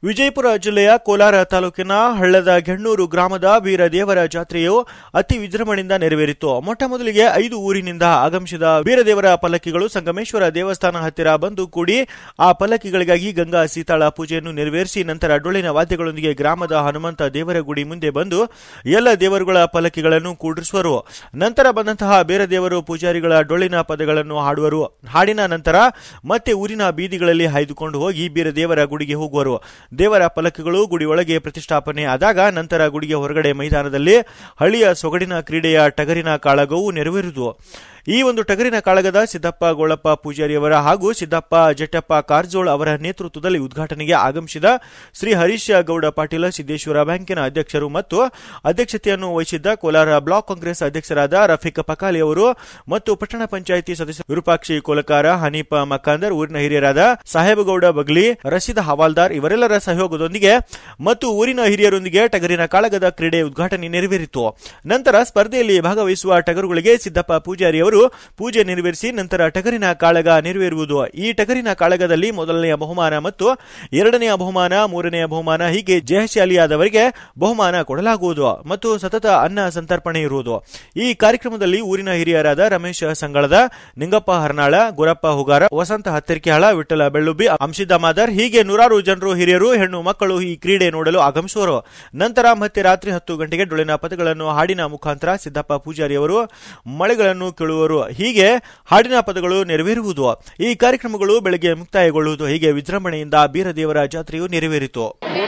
ವಿಜಯಪುರ ಜಿಲ್ಲೆಯ ಕೋಲಾರ ತಾಲೂಕಿನ ಹಳ್ಳದ ಗೆಣ್ಣೂರು ಗ್ರಾಮದ ವೀರದೇವರ ಜಾತ್ರೆಯು ಅತಿ ವಿಜೃಂಭಣೆಯಿಂದ ನೆರವೇರಿತು ಮೊಟ್ಟ ಮೊದಲಿಗೆ ಐದು ಊರಿನಿಂದ ಆಗಮಿಸಿದ ವೀರದೇವರ ಪಲ್ಲಕ್ಕಿಗಳು ಸಂಗಮೇಶ್ವರ ದೇವಸ್ಥಾನ ಹತ್ತಿರ ಬಂದು ಕೂಡಿ ಆ ಪಲ್ಲಕ್ಕಿಗಳಿಗಾಗಿ ಗಂಗಾ ಸೀತಾಳ ಪೂಜೆಯನ್ನು ನೆರವೇರಿಸಿ ನಂತರ ಡೊಳ್ಳಿನ ವಾದ್ಯಗಳೊಂದಿಗೆ ಗ್ರಾಮದ ಹನುಮಂತ ದೇವರ ಗುಡಿ ಮುಂದೆ ಬಂದು ಎಲ್ಲ ದೇವರುಗಳ ಪಲ್ಲಕ್ಕಿಗಳನ್ನು ಕೂಡಿಸುವರು ನಂತರ ಬಂದಂತಹ ಬೇರೆ ದೇವರು ಪೂಜಾರಿಗಳ ಡೊಳ್ಳಿನ ಪದಗಳನ್ನು ಹಾಡುವರು ಹಾಡಿನ ನಂತರ ಮತ್ತೆ ಊರಿನ ಬೀದಿಗಳಲ್ಲಿ ಹಾಯ್ದುಕೊಂಡು ಹೋಗಿ ಬೇರೆ ದೇವರ ಗುಡಿಗೆ ಹೋಗುವರು ದೇವರ ಪಲಕಗಳು ಗುಡಿ ಒಳಗೆ ಪ್ರತಿಷ್ಠಾಪನೆ ಆದಾಗ ನಂತರ ಗುಡಿಗೆ ಹೊರಗಡೆ ಮೈದಾನದಲ್ಲಿ ಹಳ್ಳಿಯ ಸೊಗಡಿನ ಕ್ರೀಡೆಯ ಟಗರಿನ ಕಾಳಗವು ನೆರವೇರುವುದು ಈ ಒಂದು ಟಗರಿನ ಕಾಳಗದ ಸಿದ್ದಪ್ಪ ಗೋಳಪ್ಪ ಪೂಜಾರಿಯವರ ಹಾಗೂ ಸಿದ್ದಪ್ಪ ಜಟ್ಟಪ್ಪ ಕಾರಜೋಳ ಅವರ ನೇತೃತ್ವದಲ್ಲಿ ಉದ್ಘಾಟನೆಗೆ ಆಗಮಿಸಿದ ಶ್ರೀ ಹರೀಶ್ ಗೌಡ ಪಾಟೀಲ ಸಿದ್ದೇಶ್ವರ ಬ್ಯಾಂಕಿನ ಅಧ್ಯಕ್ಷರು ಮತ್ತು ಅಧ್ಯಕ್ಷತೆಯನ್ನು ವಹಿಸಿದ್ದ ಕೋಲಾರ ಬ್ಲಾಕ್ ಕಾಂಗ್ರೆಸ್ ಅಧ್ಯಕ್ಷರಾದ ರಫೀಕ್ ಪಕಾಲಿ ಅವರು ಮತ್ತು ಪಟ್ಟಣ ಪಂಚಾಯಿತಿ ಸದಸ್ಯ ವಿರೂಪಾಕ್ಷಿ ಕೋಲಕಾರ ಹನೀಫ ಮಕ್ಕಾಂದರ್ ಊರಿನ ಹಿರಿಯರಾದ ಸಾಹೇಬಗೌಡ ಬಗ್ಲಿ ರಶೀದ್ ಹವಾಲ್ದಾರ್ ಇವರೆಲ್ಲರ ಸಹಯೋಗದೊಂದಿಗೆ ಮತ್ತು ಊರಿನ ಹಿರಿಯರೊಂದಿಗೆ ಟಗರಿನ ಕಾಳಗದ ಕ್ರೀಡೆ ಉದ್ಘಾಟನೆ ನೆರವೇರಿತು ನಂತರ ಸ್ಪರ್ಧೆಯಲ್ಲಿ ಭಾಗವಹಿಸುವ ಟಗರುಗಳಿಗೆ ಸಿದ್ದಪ್ಪ ಪೂಜಾರಿ ಅವರು ಪೂಜೆ ನೆರವೇರಿಸಿ ನಂತರ ಟಗರಿನ ಕಾಳಗ ನೆರವೇರುವುದು ಈ ಟಗರಿನ ಕಾಳಗದಲ್ಲಿ ಮೊದಲನೆಯ ಬಹುಮಾನ ಮತ್ತು ಎರಡನೆಯ ಬಹುಮಾನ ಮೂರನೆಯ ಬಹುಮಾನ ಹೀಗೆ ಜಯಶಾಲಿಯಾದವರಿಗೆ ಬಹುಮಾನ ಕೊಡಲಾಗುವುದು ಮತ್ತು ಸತತ ಅನ್ನ ಸಂತರ್ಪಣೆ ಇರುವುದು ಈ ಕಾರ್ಯಕ್ರಮದಲ್ಲಿ ಊರಿನ ಹಿರಿಯರಾದ ರಮೇಶ್ ಸಂಗಳದ ನಿಂಗಪ್ಪ ಹರ್ನಾಳ ಗುರಪ್ಪ ಹುಗಾರ ವಸಂತ ಹತ್ತಿರಕಿಹಾಳ ವಿಠಲ ಬೆಳ್ಳುಬ್ಬಿ ಅಂಶಿದ್ದ ಮಾದರ್ ಹೀಗೆ ನೂರಾರು ಜನರು ಹಿರಿಯರು ಹೆಣ್ಣು ಮಕ್ಕಳು ಈ ಕ್ರೀಡೆ ನೋಡಲು ಆಗಮಿಸುವರು ನಂತರ ಮತ್ತೆ ರಾತ್ರಿ ಹತ್ತು ಗಂಟೆಗೆ ಡೊಳ್ಳಿನ ಪದಗಳನ್ನು ಹಾಡಿನ ಮುಖಾಂತರ ಸಿದ್ದಪ್ಪ ಪೂಜಾರಿ ಅವರು ಮಳೆಗಳನ್ನು ಕೇಳುವರು ಹೀಗೆ ಹಾಡಿನ ಪದಗಳು ನೆರವೇರುವುದು ಈ ಕಾರ್ಯಕ್ರಮಗಳು ಬೆಳಗ್ಗೆ ಮುಕ್ತಾಯಗೊಳ್ಳುವುದು ಹೀಗೆ ವಿಜೃಂಭಣೆಯಿಂದ ಬೀರದೇವರ ಜಾತ್ರೆಯು ನೆರವೇರಿತು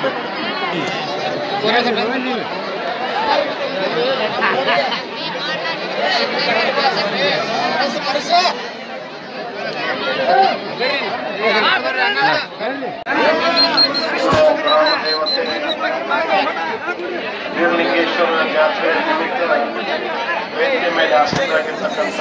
ದೇವತೆ ವೀರಲಿಂಗೇಶ್ವರ ಜಾತ್ರೆ ನಿಮಿತ್ತ ವೇದಿಕೆ ಮೇಲೆ ಆಸಕ್ತರಾಗಿರ್ತಕ್ಕಂಥ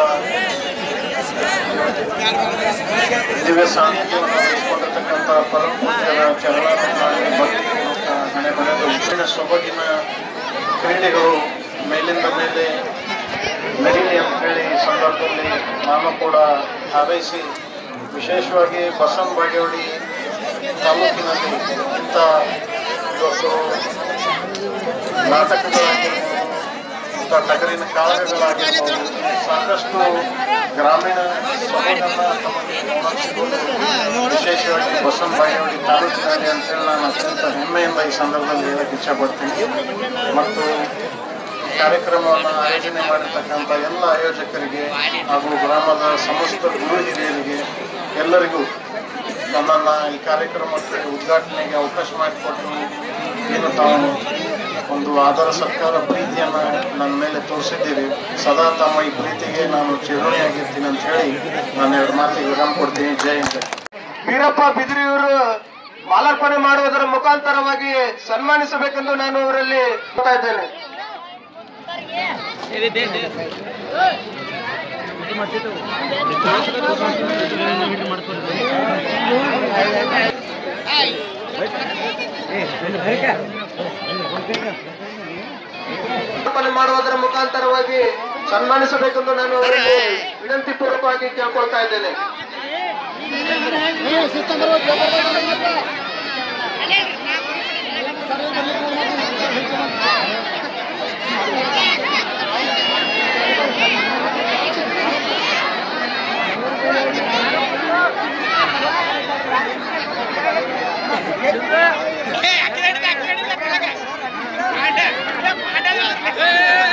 ದಿವ್ಯ ಸಾನ್ನಿಧ್ಯವನ್ನು ವಹಿಸಿಕೊಂಡಿರ್ತಕ್ಕಂಥ ಪರಮ ಪೂಜ್ಯರ ಚರಣಾರವಿಂದಗಳಲ್ಲಿ ಭಕ್ತಿ ಪೂರ್ವಕ ಹಣೆ ಬರೆದು ಊರಿನ ಸೊಬಗಿನ ಕ್ರೀಡೆಗಳು ಮೇಲಿಂದ ಮೇಲೆ ನಡೀಲಿ ಅಂತ ಹೇಳಿ ಈ ಸಂದರ್ಭದಲ್ಲಿ ನಾನು ಕೂಡ ಹಾರೈಸಿ ವಿಶೇಷವಾಗಿ ಬಸವನ ಬಾಗೇವಾಡಿ ತಾಲೂಕಿನಲ್ಲಿ ಇಂಥ ಇವತ್ತು ನಾಟಕಗಳಾಗಿರ್ಬೋದು ಇಂಥ ಟಗರಿನ ಕಾಳಗಗಳಾಗಿರ್ಬೋದು ಸಾಕಷ್ಟು ಗ್ರಾಮೀಣ ಸೊಬಗನ್ನ ತಮಗೆ ಉಣರ್ಸಿಕೊಂಡು ವಿಶೇಷವಾಗಿ ಬಸವನ ಬಾಗೇವಾಡಿ ತಾಲೂಕಿನಲ್ಲಿ ಅಂತೇಳಿ ನಾನು ಅತ್ಯಂತ ಹೆಮ್ಮೆಯಿಂದ ಈ ಸಂದರ್ಭದಲ್ಲಿ ಹೇಳಕ್ಕೆ ಇಚ್ಛಪಡ್ತೀನಿ ಮತ್ತು ಕಾರ್ಯಕ್ರಮವನ್ನು ಆಯೋಜನೆ ಮಾಡಿರ್ತಕ್ಕಂಥ ಎಲ್ಲ ಆಯೋಜಕರಿಗೆ ಹಾಗೂ ಗ್ರಾಮದ ಸಮಸ್ತ ಗುರು ಹಿರಿಯರಿಗೆ ಎಲ್ಲರಿಗೂ ನನ್ನನ್ನು ಈ ಕಾರ್ಯಕ್ರಮಕ್ಕೆ ಉದ್ಘಾಟನೆಗೆ ಅವಕಾಶ ಮಾಡಿಕೊಟ್ಟು ಏನು ತಾವು ಒಂದು ಆಧಾರ ಸರ್ಕಾರ ಪ್ರೀತಿಯನ್ನು ನನ್ನ ಮೇಲೆ ತೋರಿಸಿದ್ದೀರಿ ಸದಾ ತಮ್ಮ ಈ ಪ್ರೀತಿಗೆ ನಾನು ಚಿರುಣಿಯಾಗಿರ್ತೀನಿ ಅಂತ ಹೇಳಿ ನಾನು ಎರಡು ಮಾತಿಗೆ ವಿರಾಮ ಕೊಡ್ತೀನಿ ಜೈ ಹಿಂದ್ ವೀರಪ್ಪ ಬಿದ್ರಿಯವರು ಮಾಲಾರ್ಪಣೆ ಮಾಡುವುದರ ಮುಖಾಂತರವಾಗಿ ಸನ್ಮಾನಿಸಬೇಕೆಂದು ನಾನು ಅವರಲ್ಲಿ ಹೇಳ್ತಾ ಇದ್ದೇನೆ ಮಾಲಾರ್ಪಣೆ ಮಾಡುವುದರ ಮುಖಾಂತರವಾಗಿ ಸನ್ಮಾನಿಸಬೇಕೆಂದು ನಾನು ಅವರಲ್ಲಿ ವಿನಂತಿ ಪೂರ್ವಕವಾಗಿ ಕೇಳ್ಕೊಳ್ತಾ ಇದ್ದೇನೆ Hey, I can't do that. I can't do that.